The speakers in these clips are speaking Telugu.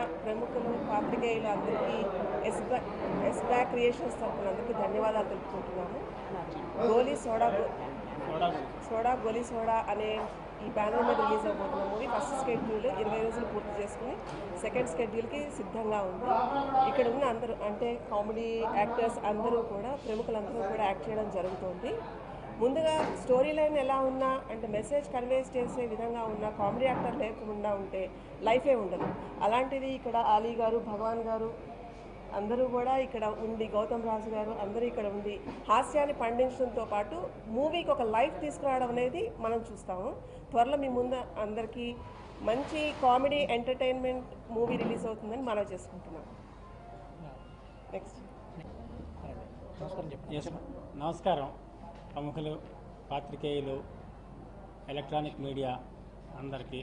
ప్రముఖులు పాత్రికేయులు అందరికీ ఎస్ బ్యా ఎస్ బ్యా క్రియేషన్స్ తరఫున అందరికీ ధన్యవాదాలు తెలుపుకుంటున్నాము గోలీ సోడా గో- సోడా గోలీ సోడా అనే ఈ బ్యానర్ మీద రిలీజ్ అవబోతున్న మూవీ ఫస్ట్ స్కెడ్యూల్ ఇరవై రోజులు పూర్తి చేసుకుని సెకండ్ స్కెడ్యూల్కి సిద్ధంగా ఉంది ఇక్కడ ఉన్న అందరూ అంటే కామెడీ యాక్టర్స్ అందరూ కూడా ప్రముఖులందరూ కూడా యాక్ట్ చేయడం జరుగుతుంది ముందుగా స్టోరీ లైన్ ఎలా ఉన్నా అంటే మెసేజ్ కన్వే చేసే విధంగా ఉన్న కామెడీ యాక్టర్ లేకుండా ఉంటే లైఫే ఉండదు అలాంటిది ఇక్కడ ఆలీ గారు భగవాన్ గారు అందరూ కూడా ఇక్కడ ఉండి గౌతమ్ రాజు గారు అందరూ ఇక్కడ ఉండి హాస్యాన్ని పండించడంతో పాటు మూవీకి ఒక లైఫ్ తీసుకురావడం అనేది మనం చూస్తాము త్వరలో మీ ముందు అందరికీ మంచి కామెడీ ఎంటర్టైన్మెంట్ మూవీ రిలీజ్ అవుతుందని మనం చేసుకుంటున్నాం నెక్స్ట్ ఎస్ నమస్కారం ప్రముఖులు పాత్రికేయులు ఎలక్ట్రానిక్ మీడియా అందరికీ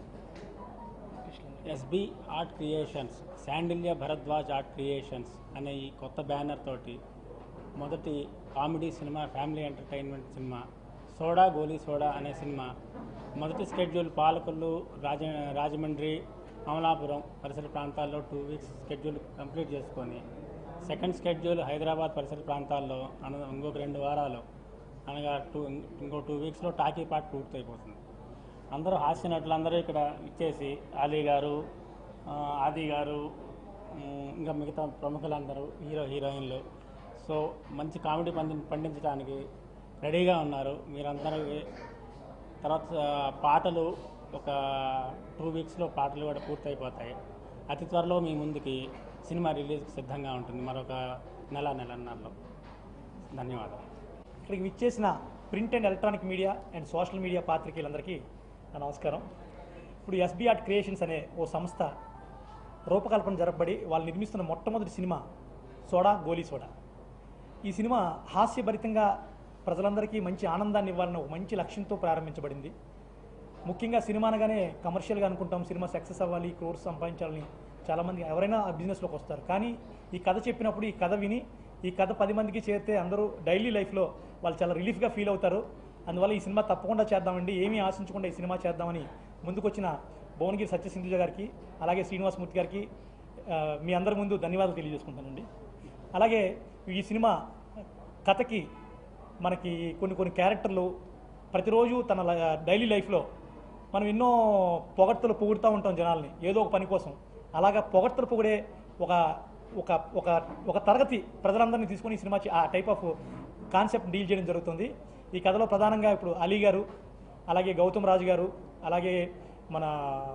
S B art creations Sandilya Bharadwaj art creations అనే ఈ కొత్త బ్యానర్ తోటి మొదటి comedy cinema family entertainment cinema Soda గోలీ సోడా అనే సినిమా మొదటి స్కెడ్యూల్ పాలకొల్లు రాజ రాజమండ్రి అమలాపురం పరిసర ప్రాంతాల్లో టూ వీక్స్ స్కెడ్యూల్ కంప్లీట్ చేసుకొని సెకండ్ స్కెడ్యూల్ హైదరాబాద్ పరిసర ప్రాంతాల్లో అన ఇంకొక రెండు వారాలు అనగా టూ ఇంకో టూ వీక్స్లో టాకీ పార్ట్ పూర్తి అయిపోతుంది అందరూ హాస్య నటులందరూ ఇక్కడ ఇచ్చేసి ఆలీ గారు ఆ, ఆది గారు ఉమ్, ఇంకా మిగతా ప్రముఖులందరూ హీరో హీరోయిన్లు సో మంచి కామెడీ పండి పండించడానికి రెడీగా ఉన్నారు మీరందరూ తర్వాత ఆ, పాటలు ఒక టూ వీక్స్లో పాటలు కూడా పూర్తయిపోతాయి అతి త్వరలో మీ ముందుకి సినిమా రిలీజ్కి సిద్ధంగా ఉంటుంది మరొక నెల నెలన్నరలో ధన్యవాదాలు ఇక్కడికి విచ్చేసిన print and electronic media and social media పాత్రికేయులందరికీ నా నమస్కారం ఇప్పుడు ఎస్బీ ఆర్ట్ క్రియేషన్స్ అనే ఓ సంస్థ రూపకల్పన జరపబడి వాళ్ళు నిర్మిస్తున్న మొట్టమొదటి సినిమా సోడా గోలీ సోడా ఈ సినిమా హాస్యభరితంగా ప్రజలందరికీ మంచి ఆనందాన్ని ఇవ్వాలన్న ఒక మంచి లక్ష్యంతో ప్రారంభించబడింది ముఖ్యంగా సినిమా అనగానే కమర్షియల్గా అనుకుంటాం సినిమా సక్సెస్ అవ్వాలి క్రోర్స్ సంపాదించాలని చాలామంది ఎవరైనా ఆ బిజినెస్లోకి వస్తారు కానీ ఈ కథ చెప్పినప్పుడు ఈ కథ విని ఈ కథ పది మందికి చేరితే అందరూ డైలీ లైఫ్లో వాళ్ళు చాలా రిలీఫ్గా ఫీల్ అవుతారు అందువల్ల ఈ సినిమా తప్పకుండా చేద్దామండి ఏమీ ఆశించకుండా ఈ సినిమా చేద్దామని ముందుకొచ్చిన భువనగిరి సత్యసింధుజ గారికి అలాగే శ్రీనివాసమూర్తి గారికి ఆ, మీ అందరి ముందు ధన్యవాదాలు తెలియజేసుకుంటానండి అలాగే ఈ సినిమా కథకి మనకి కొన్ని కొన్ని క్యారెక్టర్లు ప్రతిరోజు తన ల- డైలీ లైఫ్లో మనం ఎన్నో పొగడ్తలు పొగుడుతూ ఉంటాం జనాల్ని ఏదో ఒక పని కోసం అలాగా పొగడ్తలు పొగిడే ఒక ఒక ఒక ఒక తరగతి ప్రజలందరినీ తీసుకొని ఈ సినిమా చే- ఆ టైప్ ఆఫ్ కాన్సెప్ట్ డీల్ చేయడం జరుగుతుంది ఈ కథలో ప్రధానంగా ఇప్పుడు అలీ గారు అలాగే గౌతమ్ రాజు గారు అలాగే మన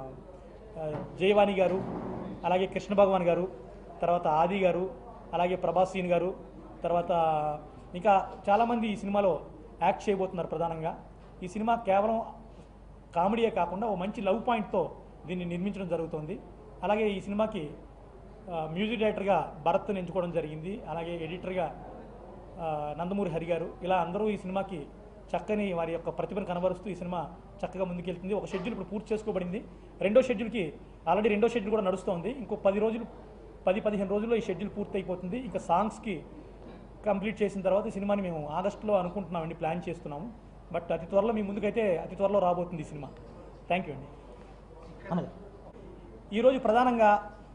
ఆ, జయవాణి గారు అలాగే కృష్ణ భగవాన్ గారు తర్వాత ఆది గారు అలాగే ప్రభాస్ సీన్ గారు తర్వాత ఇంకా చాలామంది ఈ సినిమాలో యాక్ట్ చేయబోతున్నారు ప్రధానంగా ఈ సినిమా కేవలం కామెడీయే కాకుండా ఓ మంచి లవ్ పాయింట్తో దీన్ని నిర్మించడం జరుగుతుంది అలాగే ఈ సినిమాకి ఆ, మ్యూజిక్ డైరెక్టర్గా భరత్ని ఎంచుకోవడం జరిగింది అలాగే ఎడిటర్గా ఆ, నందమూరి హరి గారు ఇలా అందరూ ఈ సినిమాకి చక్కని వారి యొక్క ప్రతిభను కనబరుస్తూ ఈ సినిమా చక్కగా ముందుకెళ్తుంది ఒక షెడ్యూల్ ఇప్పుడు పూర్తి చేసుకోబడింది రెండో షెడ్యూల్కి ఆల్రెడీ రెండో షెడ్యూల్ కూడా నడుస్తోంది ఇంకో పది రోజులు పది పదిహేను రోజుల్లో ఈ షెడ్యూల్ పూర్తి అయిపోతుంది ఇంకా సాంగ్స్కి కంప్లీట్ చేసిన తర్వాత ఈ సినిమాని మేము ఆగస్టులో అనుకుంటున్నామండి ప్లాన్ చేస్తున్నాము బట్ అతి త్వరలో మీ ముందుకైతే అతి త్వరలో రాబోతుంది ఈ సినిమా థ్యాంక్ యూ అండి అనగా ఈరోజు ప్రధానంగా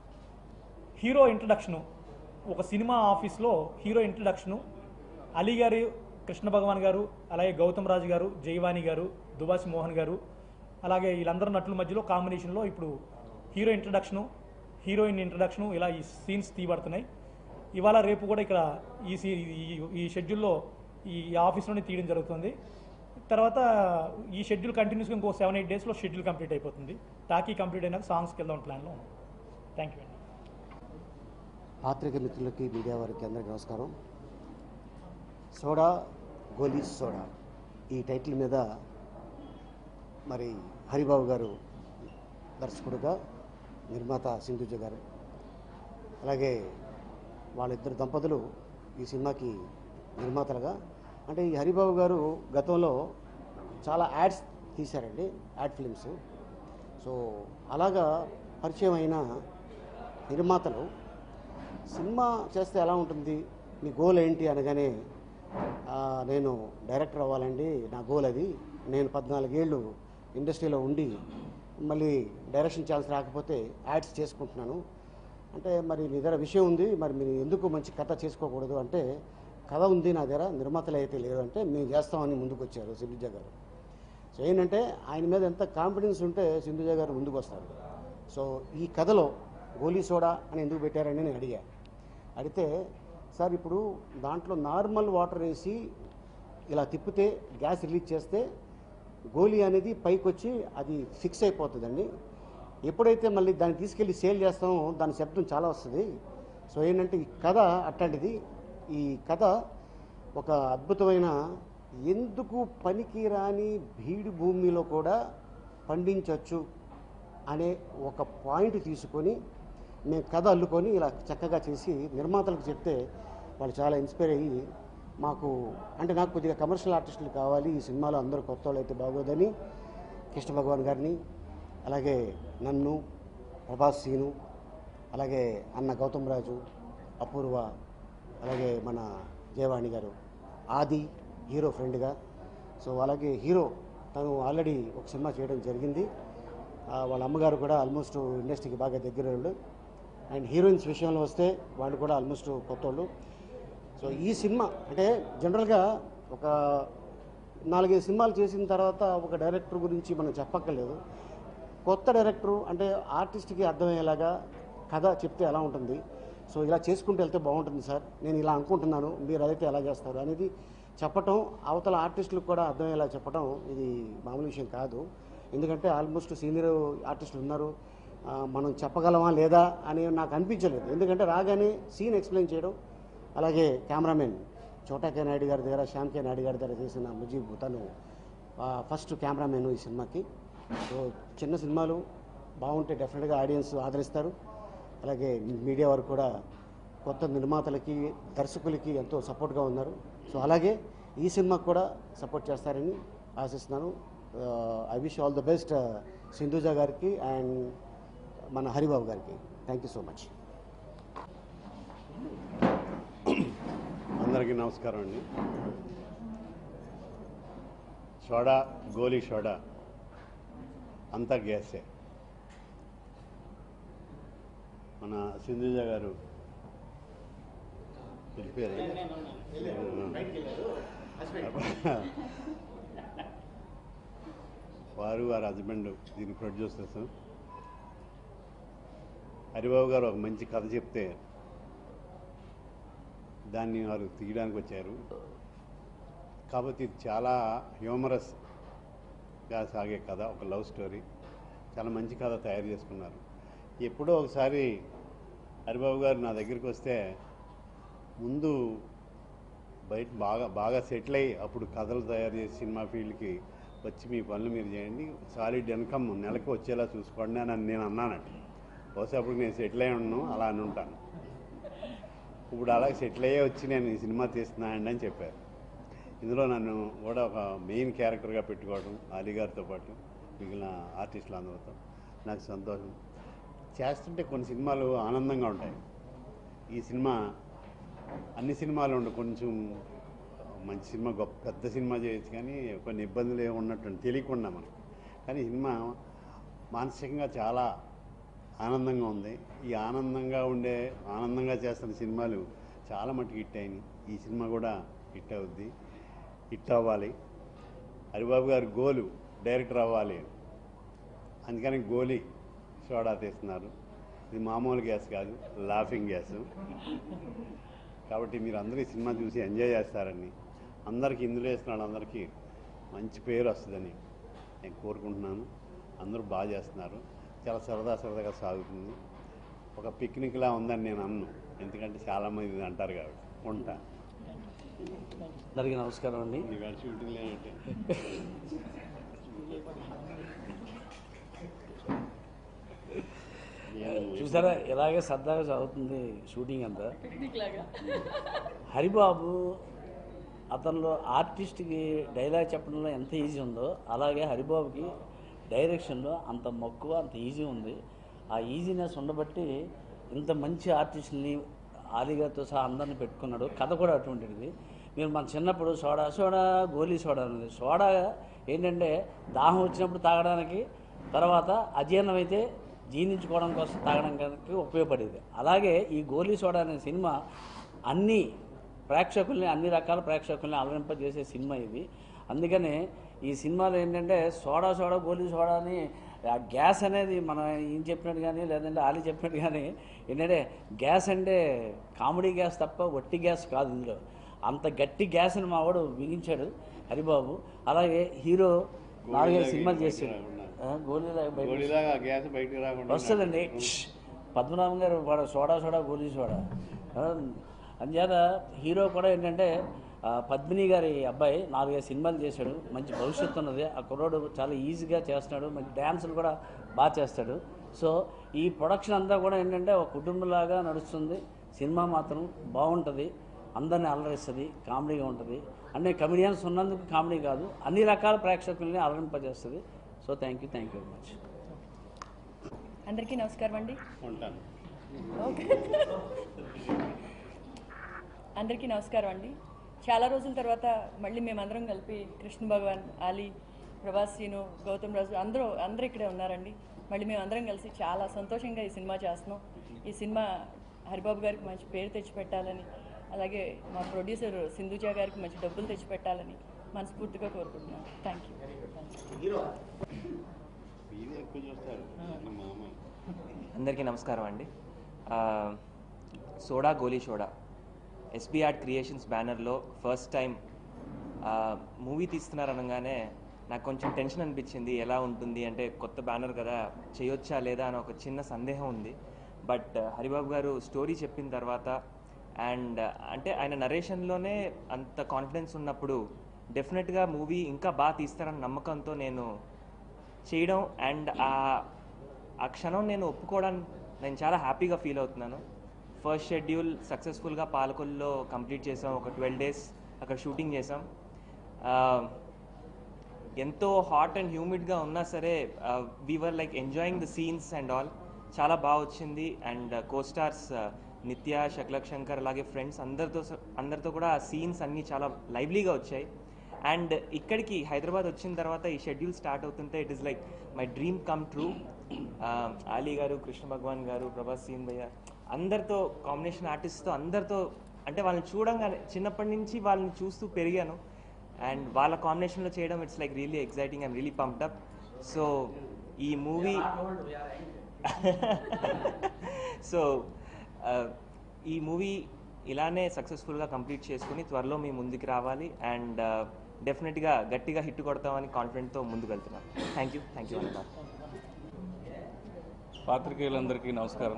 హీరో ఇంట్రడక్షను ఒక సినిమా ఆఫీస్లో హీరో ఇంట్రడక్షను అలీ గారు కృష్ణ భగవాన్ గారు అలాగే గౌతమ్ రాజు గారు జైవాణి గారు దుబాసి మోహన్ గారు అలాగే వీళ్ళందరూ నటుల మధ్యలో కాంబినేషన్లో ఇప్పుడు హీరో ఇంట్రడక్షను హీరోయిన్ ఇంట్రడక్షను ఇలా ఈ సీన్స్ తీయబడుతున్నాయి ఇవాళ రేపు కూడా ఇక్కడ ఈ సీ ఈ- ఈ షెడ్యూల్లో ఈ ఆఫీస్లోనే తీయడం జరుగుతుంది తర్వాత ఈ షెడ్యూల్ కంటిన్యూస్గా ఇంకో సెవెన్ ఎయిట్ డేస్లో షెడ్యూల్ కంప్లీట్ అయిపోతుంది టాకీ కంప్లీట్ అయినాక సాంగ్స్కి వెళ్దాం ప్లాన్లో ఉన్నాం థ్యాంక్ యూ అండి పాత్రిక మిత్రులకి మీడియా వారికి అందరికీ నమస్కారం సోడా గోలీ సోడా ఈ టైటిల్ మీద మరి హరిబాబు గారు దర్శకుడుగా నిర్మాత సింధుజ గారు అలాగే వాళ్ళిద్దరు దంపతులు ఈ సినిమాకి నిర్మాతలుగా అంటే ఈ హరిబాబు గారు గతంలో చాలా యాడ్స్ తీశారండి యాడ్ ఫిలిమ్స్ సో అలాగా పరిచయం అయిన నిర్మాతలు సినిమా చేస్తే ఎలా ఉంటుంది మీ గోల్ ఏంటి అనగానే "ఆ, నేను డైరెక్టర్ అవ్వాలండి నా గోల్ అది నేను పద్నాలుగేళ్ళు ఇండస్ట్రీలో ఉండి మళ్ళీ డైరెక్షన్ ఛాన్స్ రాకపోతే యాడ్స్ చేసుకుంటున్నాను అంటే మరి మీ దగ్గర విషయం ఉంది మరి మీరు ఎందుకు మంచి కథ చేసుకోకూడదు అంటే కథ ఉంది నా దగ్గర నిర్మాతలు అయితే లేరు అంటే మేము చేస్తామని ముందుకు వచ్చారు సింధుజ గారు సో ఏంటంటే ఆయన మీద ఎంత కాన్ఫిడెన్స్ ఉంటే సింధుజ గారు ముందుకు వస్తారు సో ఈ కథలో గోలీ సోడా అని ఎందుకు పెట్టారని నేను అడిగా అడిగితే సార్ ఇప్పుడు దాంట్లో నార్మల్ వాటర్ వేసి ఇలా తిప్పితే గ్యాస్ రిలీజ్ చేస్తే గోలీ అనేది పైకి వచ్చి అది ఫిక్స్ అయిపోతుందండి ఎప్పుడైతే మళ్ళీ దాన్ని తీసుకెళ్ళి సేల్ చేస్తామో దాని శబ్దం చాలా వస్తుంది సో ఏంటంటే ఈ కథ అట్లాంటిది ఈ కథ ఒక అద్భుతమైన ఎందుకు పనికి రాని బీడు భూమిలో కూడా పండించవచ్చు అనే ఒక పాయింట్ తీసుకొని మేము కథ అల్లుకొని ఇలా చక్కగా చేసి నిర్మాతలకు చెప్తే వాళ్ళు చాలా ఇన్స్పైర్ అయ్యి మాకు అంటే నాకు కొద్దిగా కమర్షియల్ ఆర్టిస్టులు కావాలి ఈ సినిమాలో అందరూ కొత్త వాళ్ళు అయితే బాగోదని కృష్ణ భగవాన్ గారిని అలాగే నన్ను ప్రభాస్ సీను అలాగే అన్న గౌతమ్ రాజు అపూర్వ అలాగే మన జయవాణి గారు ఆది హీరో ఫ్రెండ్గా సో అలాగే హీరో తను ఆల్రెడీ ఒక సినిమా చేయడం జరిగింది ఆ, వాళ్ళ అమ్మగారు కూడా ఆల్మోస్ట్ ఇండస్ట్రీకి బాగా దగ్గర వాళ్ళు అండ్ హీరోయిన్స్ విషయంలో వస్తే వాళ్ళు కూడా ఆల్మోస్ట్ కొత్త వాళ్ళు సో ఈ సినిమా అంటే జనరల్గా ఒక నాలుగైదు సినిమాలు చేసిన తర్వాత ఒక డైరెక్టర్ గురించి మనం చెప్పక్కర్లేదు కొత్త డైరెక్టర్ అంటే ఆర్టిస్ట్కి అర్థమయ్యేలాగా కథ చెప్తే ఎలా ఉంటుంది సో ఇలా చేసుకుంటూ వెళ్తే బాగుంటుంది సార్ నేను ఇలా అనుకుంటున్నాను మీరు అదైతే ఎలా చేస్తారు అనేది చెప్పటం అవతల ఆర్టిస్టులకు కూడా అర్థమయ్యేలా చెప్పటం ఇది మామూలు విషయం కాదు ఎందుకంటే ఆల్మోస్ట్ సీనియర్ ఆర్టిస్టులు ఉన్నారు ఆ, మనం చెప్పగలమా లేదా అని నాకు అనిపించలేదు ఎందుకంటే రాగానే సీన్ ఎక్స్ప్లెయిన్ చేయడం అలాగే కెమెరామెన్ చోటా కే నాయుడు గారి దగ్గర శ్యామ్ కే నాయుడు గారి దగ్గర చేసిన ముజీబ్ తను ఆ, ఫస్ట్ కెమెరామెన్ ఈ సినిమాకి సో చిన్న సినిమాలు బాగుంటే డెఫినెట్గా ఆడియన్స్ ఆదరిస్తారు అలాగే మీడియా వారు కూడా కొత్త నిర్మాతలకి దర్శకులకి ఎంతో సపోర్ట్గా ఉన్నారు సో అలాగే ఈ సినిమాకి కూడా సపోర్ట్ చేస్తారని ఆశిస్తున్నాను I wish all the best Sindhuja గారికి అండ్ మన హరిబాబు గారికి థ్యాంక్ యూ సో మచ్ అందరికీ నమస్కారం అండి సోడా గోలీ సోడా అంతా గ్యాసే మన సింధుజ గారు వెళ్ళిపోయారు వారు వారి హస్బెండ్ దీని ప్రొడ్యూసర్స్ హరిబాబు గారు ఒక మంచి కథ చెప్తే దాన్ని వారు తీయడానికి వచ్చారు కాబట్టి ఇది చాలా హ్యూమరస్గా సాగే కథ ఒక లవ్ స్టోరీ చాలా మంచి కథ తయారు చేసుకున్నారు ఎప్పుడో ఒకసారి హరిబాబు గారు నా దగ్గరికి వస్తే ముందు బయట బాగా బాగా సెటిల్ అయ్యి అప్పుడు కథలు తయారు చేసి సినిమా ఫీల్డ్కి వచ్చి మీ పనులు మీరు చేయండి సాలిడ్ ఇన్కమ్ నెలకు వచ్చేలా చూసుకోండి అని నేను అన్నానంట బహుశా అప్పుడు నేను సెటిల్ అయి ఉన్నాను అలా అని ఉంటాను ఇప్పుడు అలా సెటిల్ అయ్యే వచ్చి నేను ఈ సినిమా తీస్తున్నానండి అని చెప్పారు ఇందులో నన్ను కూడా ఒక మెయిన్ క్యారెక్టర్గా పెట్టుకోవడం అలీ గారితో పాటు మిగిలిన ఆర్టిస్టులు అందరితో నాకు సంతోషం చేస్తుంటే కొన్ని సినిమాలు ఆనందంగా ఉంటాయి ఈ సినిమా అన్ని సినిమాలు ఉండు కొంచెం మంచి సినిమా గొప్ప పెద్ద సినిమా చేయొచ్చు కానీ కొన్ని ఇబ్బందులు ఏమి ఉన్నట్టు తెలియకుండా మనకి కానీ ఈ సినిమా మానసికంగా చాలా ఆనందంగా ఉంది ఈ ఆనందంగా ఉండే ఆనందంగా చేస్తున్న సినిమాలు చాలా మట్టుకు హిట్ అయినాయి ఈ సినిమా కూడా హిట్ అవుద్ది హిట్ అవ్వాలి హరిబాబు గారు గోలు డైరెక్టర్ అవ్వాలి అందుకని గోలీ సోడా తీస్తున్నారు ఇది మామూలు గ్యాస్ కాదు లాఫింగ్ గ్యాస్ కాబట్టి మీరు అందరూ ఈ సినిమా చూసి ఎంజాయ్ చేస్తారని అందరికీ ఇందులో వేసిన వాళ్ళందరికీ మంచి పేరు వస్తుందని నేను కోరుకుంటున్నాను అందరూ బాగా చేస్తున్నారు చాలా సరదా సరదాగా సాగుతుంది ఒక పిక్నిక్లా ఉందని నేను అన్ను ఎందుకంటే చాలామంది ఇది అంటారు కాబట్టి ఉంటా అందరికీ నమస్కారం అండి ఇవాళ షూటింగ్ లేనంటే చూసారా ఇలాగే సరదాగా సాగుతుంది షూటింగ్ అంతా హరిబాబు అతనిలో ఆర్టిస్ట్కి డైలాగ్ చెప్పడంలో ఎంత ఈజీ ఉందో అలాగే హరిబాబుకి డైరెక్షన్లో అంత మక్కువ అంత ఈజీ ఉంది ఆ ఈజీనెస్ ఉండబట్టి ఇంత మంచి ఆర్టిస్ట్ని ఆలిగాతో సహా అందరిని పెట్టుకున్నాడు కథ కూడా అటువంటిది మీరు మన చిన్నప్పుడు సోడా సోడా గోలీ సోడా అనేది సోడా ఏంటంటే దాహం వచ్చినప్పుడు తాగడానికి తర్వాత అజీర్ణం అయితే జీర్ణించుకోవడం కోసం తాగడానికి ఉపయోగపడేది అలాగే ఈ గోలీ సోడా అనే సినిమా అన్ని ప్రేక్షకుల్ని అన్ని రకాల ప్రేక్షకుల్ని అలరింపజేసే సినిమా ఇది అందుకనే ఈ సినిమాలో ఏంటంటే సోడా సోడా గోలీ సోడా అని ఆ గ్యాస్ అనేది మనం ఏం చెప్పినట్టు కానీ లేదంటే ఆలి చెప్పినట్టు కానీ ఏంటంటే గ్యాస్ అంటే కామెడీ గ్యాస్ తప్ప వట్టి గ్యాస్ కాదు ఇందులో అంత గట్టి గ్యాస్ని మా వాడు బిగించాడు హరిబాబు అలాగే హీరో నాలుగైదు సినిమాలు చేశాడు ఆ, గోళీలాగా బయట గోళీలాగా గ్యాస్ బయటకు రాకుండా వస్తుందండి ష్ష్. పద్మనాభం గారు వాడు సోడా సోడా గోలీ సోడా ఆ, అందుచేత హీరో కూడా ఏంటంటే ఆ, పద్మిని గారి అబ్బాయి నాలుగైదు సినిమాలు చేశాడు మంచి భవిష్యత్తు ఉన్నది ఆ కుర్రోడు చాలా ఈజీగా చేస్తున్నాడు మంచి డ్యాన్సులు కూడా బాగా చేస్తాడు సో ఈ ప్రొడక్షన్ అంతా కూడా ఏంటంటే ఒక కుటుంబంలాగా నడుస్తుంది సినిమా మాత్రం బాగుంటుంది అందరిని అలరిస్తుంది కామెడీగా ఉంటుంది అన్ని కమెడియన్స్ ఉన్నందుకు కామెడీ కాదు అన్ని రకాల ప్రేక్షకుల్ని అలరింపజేస్తుంది so thank you thank you very much అందరికీ నమస్కారం అండి ఉంటాను ఓకే అందరికీ నమస్కారం అండి చాలా రోజుల తర్వాత మళ్ళీ మేమందరం కలిపి కృష్ణ భగవాన్ ఆలీ ప్రభాస్ శ్రీను గౌతమ్ రాజు అందరూ అందరూ ఇక్కడే ఉన్నారండి మళ్ళీ మేము అందరం కలిసి చాలా సంతోషంగా ఈ సినిమా చేస్తున్నాం ఈ సినిమా హరిబాబు గారికి మంచి పేరు తెచ్చిపెట్టాలని అలాగే మా ప్రొడ్యూసర్ సింధుజా గారికి మంచి డబ్బులు తెచ్చిపెట్టాలని మనస్ఫూర్తిగా కోరుకుంటున్నాను థ్యాంక్ యూ ఇది ఎక్కువ చూస్తారు మా అమ్మాయి అందరికీ నమస్కారం అండి ఆ, సోడా గోలీ సోడా ఎస్బీ ఆర్ట్ క్రియేషన్స్ బ్యానర్లో ఫస్ట్ టైం మూవీ తీస్తున్నారు అనగానే నాకు కొంచెం టెన్షన్ అనిపించింది ఎలా ఉంటుంది అంటే కొత్త బ్యానర్ కదా చేయొచ్చా లేదా అని ఒక చిన్న సందేహం ఉంది బట్ హరిబాబు గారు స్టోరీ చెప్పిన తర్వాత అండ్ అంటే ఆయన నరేషన్లోనే అంత కాన్ఫిడెన్స్ ఉన్నప్పుడు డెఫినెట్గా మూవీ ఇంకా బాగా తీస్తారన్న నమ్మకంతో నేను చేయడం అండ్ ఆ ఆ క్షణం నేను ఒప్పుకోవడానికి నేను చాలా హ్యాపీగా ఫీల్ అవుతున్నాను ఫస్ట్ షెడ్యూల్ సక్సెస్ఫుల్గా పాలకొల్లో కంప్లీట్ చేసాం ఒక ట్వెల్వ్ డేస్ అక్కడ షూటింగ్ చేసాం ఆ, ఎంతో హాట్ అండ్ హ్యూమిడ్గా ఉన్నా సరే we're like enjoying the scenes and all చాలా బాగా వచ్చింది అండ్ కో స్టార్స్ నిత్య శక్లక్ శంకర్ అలాగే ఫ్రెండ్స్ అందరితో స- అందరితో కూడా ఆ సీన్స్ అన్నీ చాలా లైవ్లీగా వచ్చాయి అండ్ ఇక్కడికి హైదరాబాద్ వచ్చిన తర్వాత ఈ షెడ్యూల్ స్టార్ట్ అవుతుంటే it is like my dream come true Ali గారు కృష్ణ భగవాన్ గారు ప్రభాస్ సీన్ భయ్య అందరితో కాంబినేషన్ ఆర్టిస్ట్తో అందరితో అంటే వాళ్ళని చూడంగానే చిన్నప్పటి నుంచి వాళ్ళని చూస్తూ పెరిగాను అండ్ వాళ్ళ కాంబినేషన్లో చేయడం it's like really exciting I'm really pumped up so ఈ మూవీ సో ఈ మూవీ ఇలానే సక్సెస్ఫుల్గా కంప్లీట్ చేసుకుని త్వరలో మీ ముందుకు రావాలి అండ్ డెఫినెట్గా గట్టిగా హిట్ కొడతామని కాన్ఫిడెంట్తో ముందుకు వెళ్తున్నాను థ్యాంక్ యూ థ్యాంక్ యూ అన్న పాత్రికేయులందరికీ నమస్కారం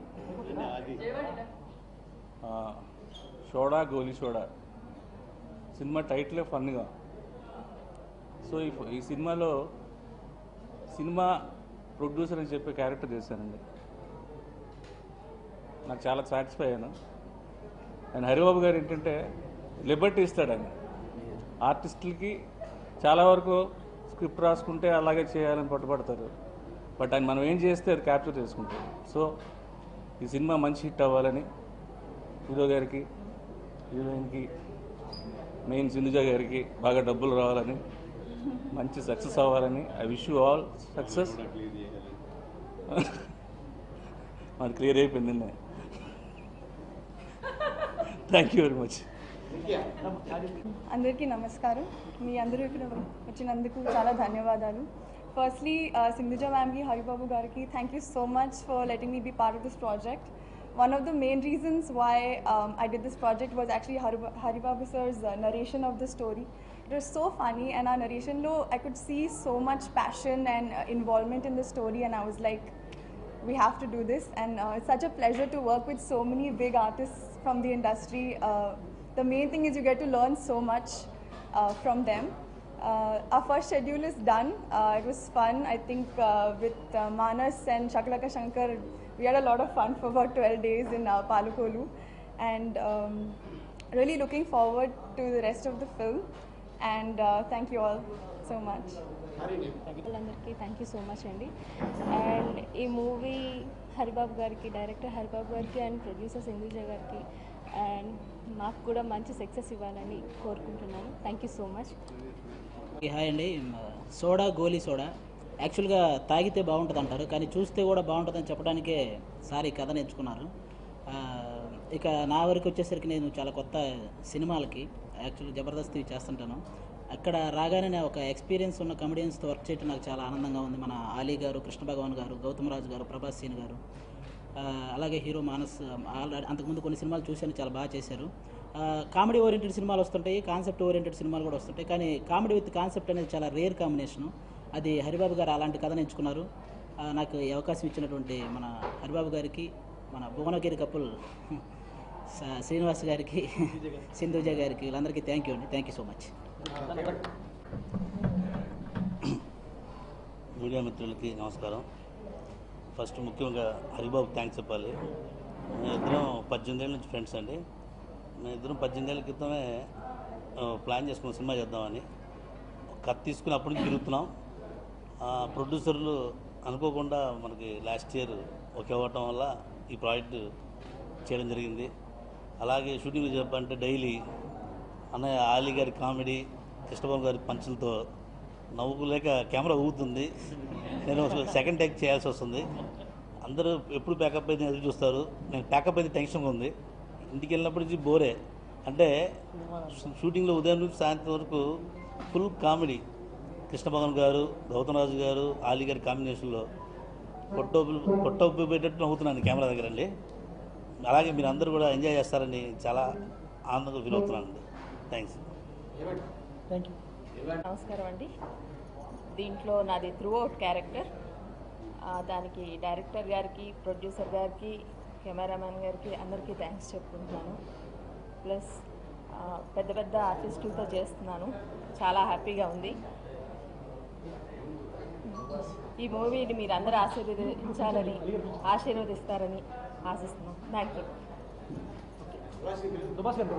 ఆ, సోడా గోలీ సోడా సినిమా టైటిలే ఫన్గా సో ఈ ఈ సినిమాలో సినిమా ప్రొడ్యూసర్ అని చెప్పే క్యారెక్టర్ చేశానండి నాకు చాలా సాటిస్ఫై అయ్యాను అండ్ హరిబాబు గారు ఏంటంటే లిబర్టీ ఇస్తాడు ఆయన ఆర్టిస్టులకి చాలా వరకు స్క్రిప్ట్ రాసుకుంటే అలాగే చేయాలని పట్టుబడతారు బట్ ఆయన మనం ఏం చేస్తే అది క్యాప్చర్ చేసుకుంటాం సో ఈ సినిమా మంచి హిట్ అవ్వాలని హీరో గారికి హీరోయిన్కి మెయిన్ సింధుజ గారికి బాగా డబ్బులు రావాలని మంచి సక్సెస్ అవ్వాలని I wish you all success మాది క్లియర్ అయిపోయిందండి థ్యాంక్ యూ వెరీ మచ్ అందరికీ నమస్కారం మీ అందరూ ఇక్కడ వచ్చినందుకు చాలా ధన్యవాదాలు ఫస్ట్లీ సింధుజా మ్యామ్కి హరిబాబు గారికి thank you so much for letting me be part of this project one of the main reasons why I did this project was actually Haribabu sir's narration of the story it was so funny and ఆ నరేషన్లో I could see so much passion and involvement in the story and I was like we have to do this and uh, it's such a pleasure to work with so many big artists from the industry uh, the main thing is you get to learn so much uh, from them uh, our first schedule is done uh, it was fun i think uh, with uh, manas and shakalaka shankar we had a lot of fun for about 12 days in uh, palukolu and um, really looking forward to the rest of the film and uh, thank you all so much వాళ్ళందరికీ థ్యాంక్ యూ సో మచ్ అండి అండ్ ఈ మూవీ హరిబాబు గారికి డైరెక్టర్ హరిబాబు గారికి అండ్ ప్రొడ్యూసర్ సింధుజ గారికి అండ్ మాకు కూడా మంచి సక్సెస్ ఇవ్వాలని కోరుకుంటున్నాను thank you so much hi అండి సోడా గోలీ సోడా యాక్చువల్గా తాగితే బాగుంటుంది అంటారు కానీ చూస్తే కూడా బాగుంటుందని చెప్పడానికే సార్ ఈ కథను ఎంచుకున్నారు ఆ, ఇక నా వరకు వచ్చేసరికి నేను చాలా కొత్త సినిమాలకి యాక్చువల్గా జబర్దస్త్ చేస్తుంటాను అక్కడ రాగానే నేను ఒక ఎక్స్పీరియన్స్ ఉన్న కమెడియన్స్తో వర్క్ చేయడం నాకు చాలా ఆనందంగా ఉంది మన ఆలీ గారు కృష్ణ భగవాన్ గారు గౌతమ్ రాజు గారు ప్రభాస్ సీన్ గారు ఆ, అలాగే హీరో మానస్ ఆల్రెడీ అంతకుముందు కొన్ని సినిమాలు చూశాను చాలా బాగా చేశారు కామెడీ ఓరియంటెడ్ సినిమాలు వస్తుంటాయి కాన్సెప్ట్ ఓరియంటెడ్ సినిమాలు కూడా వస్తుంటాయి కానీ కామెడీ విత్ కాన్సెప్ట్ అనేది చాలా రేర్ కాంబినేషను అది హరిబాబు గారు అలాంటి కథను ఎంచుకున్నారు ఆ, నాకు ఈ అవకాశం ఇచ్చినటువంటి మన హరిబాబు గారికి మన భువనగిరి కపుల్ స- శ్రీనివాస్ గారికి సింధుజ గారికి వీళ్ళందరికీ థ్యాంక్ యూ అండి thank you so much media మిత్రులకి నమస్కారం ఫస్ట్ ముఖ్యంగా హరిబాబు థ్యాంక్స్ చెప్పాలి మేము ఇద్దరం పద్దెనిమిది ఏళ్ళ నుంచి ఫ్రెండ్స్ అండి మేము ఇద్దరం పద్దెనిమిది ఏళ్ళ క్రితమే ఆ, ప్లాన్ చేసుకున్న సినిమా చేద్దామని కథ తీసుకుని అప్పటి నుంచి తిరుగుతున్నాం ఆ, ప్రొడ్యూసర్లు అనుకోకుండా మనకి లాస్ట్ ఇయర్ ఒకే అవ్వటం వల్ల ఈ ప్రాజెక్ట్ చేయడం జరిగింది అలాగే షూటింగ్ చెప్పాలంటే డైలీ అన్నయ్య ఆలీ గారి కామెడీ కృష్ణబాబు గారి పంచులతో నవ్వుకోలేక కెమెరా ఊగుతుంది నేను సెకండ్ టేక్ చేయాల్సి వస్తుంది అందరూ ఎప్పుడు ప్యాకప్ అయితే ఎదురు చూస్తారు నేను ప్యాకప్ అయితే టెన్షన్గా ఉంది ఇంటికి వెళ్ళినప్పటి నుంచి బోరే అంటే షూటింగ్లో ఉదయం నుంచి సాయంత్రం వరకు ఫుల్ కామెడీ కృష్ణభవన్ గారు గౌతమ్ రాజు గారు ఆలీ గారి కాంబినేషన్లో పొట్టొప్పు పొట్టొప్పు పెట్టేట్టు నవ్వుతున్నాను కెమెరా దగ్గర అండి అలాగే మీరు అందరూ కూడా ఎంజాయ్ చేస్తారని చాలా ఆనందంగా ఫీల్ అవుతున్నాను అండి థ్యాంక్స్ థ్యాంక్ యూ నమస్కారం అండి దీంట్లో నాది త్రూ అవుట్ క్యారెక్టర్ దానికి డైరెక్టర్ గారికి ప్రొడ్యూసర్ గారికి కెమెరామ్యాన్ గారికి అందరికీ థ్యాంక్స్ చెప్పుకుంటున్నాను ప్లస్ పెద్ద పెద్ద ఆర్టిస్టులతో చేస్తున్నాను చాలా హ్యాపీగా ఉంది ఈ మూవీని మీరు అందరూ ఆశీర్వదించాలని ఆశీర్వదిస్తారని ఆశిస్తున్నాం థ్యాంక్ యూ సుభాష్ గారు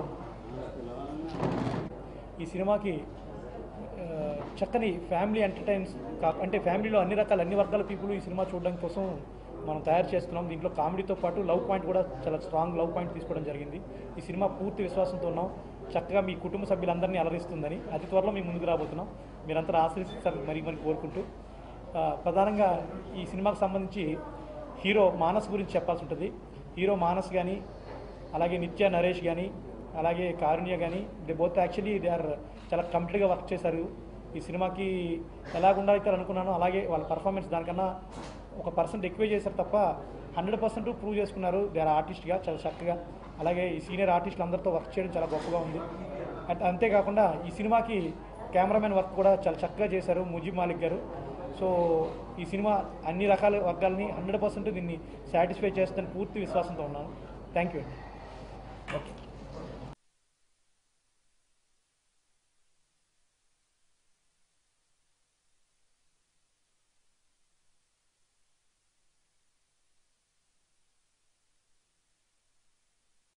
ఈ సినిమాకి ఆ, చక్కని ఫ్యామిలీ ఎంటర్టైన్స్ కా అంటే ఫ్యామిలీలో అన్ని రకాల అన్ని వర్గాల పీపుల్ ఈ సినిమా చూడడం కోసం మనం తయారు చేస్తున్నాం దీంట్లో కామెడీతో పాటు లవ్ పాయింట్ కూడా చాలా స్ట్రాంగ్ లవ్ పాయింట్ తీసుకోవడం జరిగింది ఈ సినిమా పూర్తి విశ్వాసంతో ఉన్నాం చక్కగా మీ కుటుంబ సభ్యులందరినీ అలరిస్తుందని అతి త్వరలో మీ ముందుకు రాబోతున్నాం మీరంతా ఆశ్రయిస్తారని మరి మరి కోరుకుంటూ ఆ, ప్రధానంగా ఈ సినిమాకు సంబంధించి హీరో మానస్ గురించి చెప్పాల్సి ఉంటుంది హీరో మానస్ కానీ అలాగే నిత్య నరేష్ కానీ అలాగే కారుణ్య కానీ they both actually they are చాలా కంప్లీట్గా వర్క్ చేశారు ఈ సినిమాకి ఎలాగుండా అయితే అనుకున్నానో అలాగే వాళ్ళ పర్ఫార్మెన్స్ దానికన్నా ఒక పర్సెంట్ ఎక్కువే చేశారు తప్ప హండ్రెడ్ పర్సెంట్ ప్రూవ్ చేసుకున్నారు దే ఆర్ ఆర్టిస్ట్గా చాలా చక్కగా అలాగే ఈ సీనియర్ ఆర్టిస్టులు అందరితో వర్క్ చేయడం చాలా గొప్పగా ఉంది అండ్ అంతేకాకుండా ఈ సినిమాకి కెమెరామెన్ వర్క్ కూడా చాలా చక్కగా చేశారు ముజీబ్ మాలిక్ గారు సో ఈ సినిమా అన్ని రకాల వర్గాలని హండ్రెడ్ పర్సెంట్ దీన్ని సాటిస్ఫై చేస్తుందని పూర్తి విశ్వాసంతో ఉన్నాను థ్యాంక్ యూ అండి ఓకే